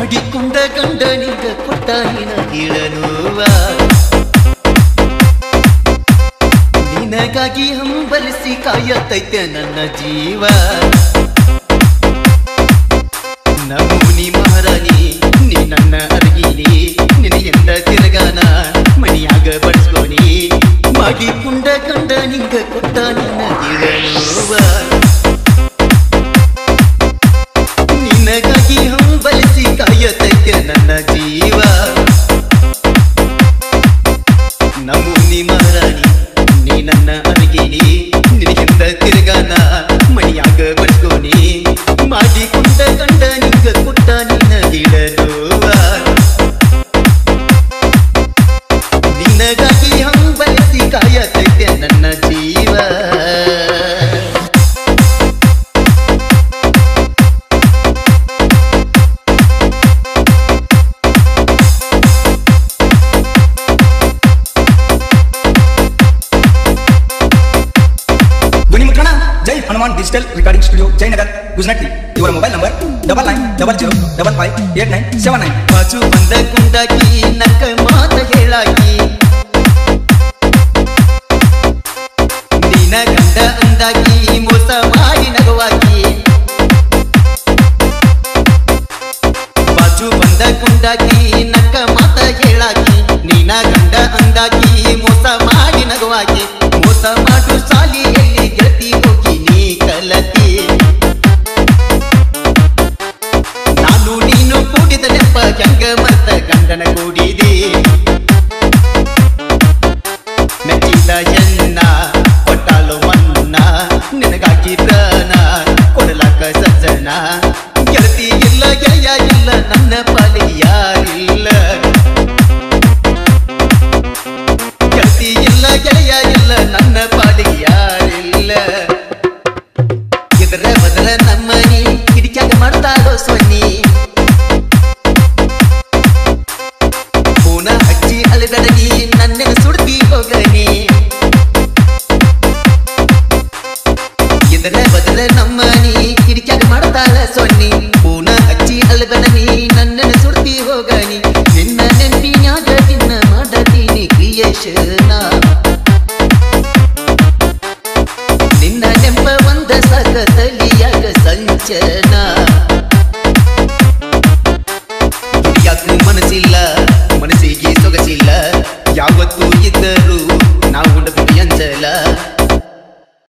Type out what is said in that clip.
ಮಾಡಿಕೊಂಡ ಗಂಡನಿಗ ಕೊಟ್ಟಾನಿನ ಹೇಳನುವ ನಿನಗಾಗಿ ಹಂಬಲಿಸಿ ಕಾಯತೈತೆ ನನ್ನ ಜೀವ ನಮೂನಿ ಮಹಾರಾಣಿ ನೀ ನನ್ನ ಅರಗಿನಿ ನಿನಗೆಂದ ತಿರುಗಾನ ಮಣಿಯಾಗ ಬಡಿಸ್ಕೋನಿ ಮಾಡಿಕೊಂಡ ಗಂಡನಿಗ ಕೊಟ್ಟ ನಿನ್ನ ಹೇಳನುವ ನಿನಗಾಗಿ ಹಂಬಲಿಸಿ ಕಾಯತೈತೆ ನನ್ನ ಜೀವ ನಮೂನಿ ಮಹಾರಾಣಿ ನೀ ನನ್ನ ಅರಿಗಿನಿ ನಿನಗಿಂತ ತಿರುಗಾನ ಮಣಿಯಾಗ ಬಡ್ಕೋನಿ ಮಾಡಿಕೊಂಡ ಕಂಡ ನಿಂಗ ಕೊಟ್ಟ ನಿನ್ನ ಗಿಡಲುವ ನಿನಗಾಗಿ ಹಂಬಲಿಸಿ ಕಾಯತೈತೆ ನನ್ನ ಜೀವ ಧ್ವನಿ ಮುದ್ರಣ Jai Hanuman digital recording studio Jayanagar Gujarati ಇವರ mobile number double nine double zero double five eight nine seven nine ಬಾಜು ಬಂದ ಕುಂದಾಕಿ ನಕ್ಕ ಮಾತ ಹೇಳಾಕಿ ನಿನ ಗಂಡ ಅಂದಾಕಿ ಮೋಸ ಮಾಡಿ ನಗವಾಕಿ ಬಾಜು ಬಂದ ಕುಂದಾಕಿ ನಕ್ಕ ಮಾತ ಹೇಳಾಕಿ ನಿನ ಗಂಡ ಅಂದಾಕಿ ಮೋಸ ಮಾಡಿ ನಗವಾಕಿ ಮೋಸ ಮಾಡು ಸಾಲಿಯಲ್ಲಿ ಗೆಳತಿ ಹೋಗಿ ನೀ ಕಲತಿ ನಾನು ನೀನು ಕೂಡಿದ ನೆಪ ಹೆಂಗ ಮರ್ತ ಗಂಡನ ಕೂಡಿದೆ ಮೆಚ್ಚಿದ ಎನ್ನ ಕೊಟ್ಟಾಲು ಮನ್ನ ನಿನಗಾಗಿ ಪ್ರಾಣ ಕೊಡಲಾಕ ಸಜ್ಜನ ಗೆಳತಿ ಇಲ್ಲ ಗೆಳೆಯ ಇಲ್ಲ ನನ್ನ ಪಾಲಿ ಯಾರಿಲ್ಲ ಗೆಳತಿ ಇಲ್ಲ ಗೆಳೆಯ ಇಲ್ಲ ನನ್ನ ಪಾಲಿ ಯಾರಿಲ್ಲ ಇದರ ಬದಲ ನಮ್ಮನಿ ಕಿಡಿಕ್ಯಾಗ ಮಾಡ್ತಾಳೋ ಸೊನ್ನಿ ಪೂನ ಹಚ್ಚಿ ಅಲೆದಡನಿ ನನ್ನೆನ ಸುಡ್ತಿ ಹೋಗನಿ ಇದರ ಬದಲ ನಮ್ಮನಿ ಕಿಡಿಕ್ಯಾಗ ಮಾಡ್ತಾಳ ಸೊನ್ನಿ ಪೂನ ಹಚ್ಚಿ ಅಲೆದಡನಿ ನನ್ನೆನ ಸುಡ್ತಿ ಹೋಗನಿ ನಿನ್ನ ನೆನಪಿನ್ಯಾಗ ನಿನ್ನ ಮಾಡತೀನಿ ಕ್ರಿಯೇಷನ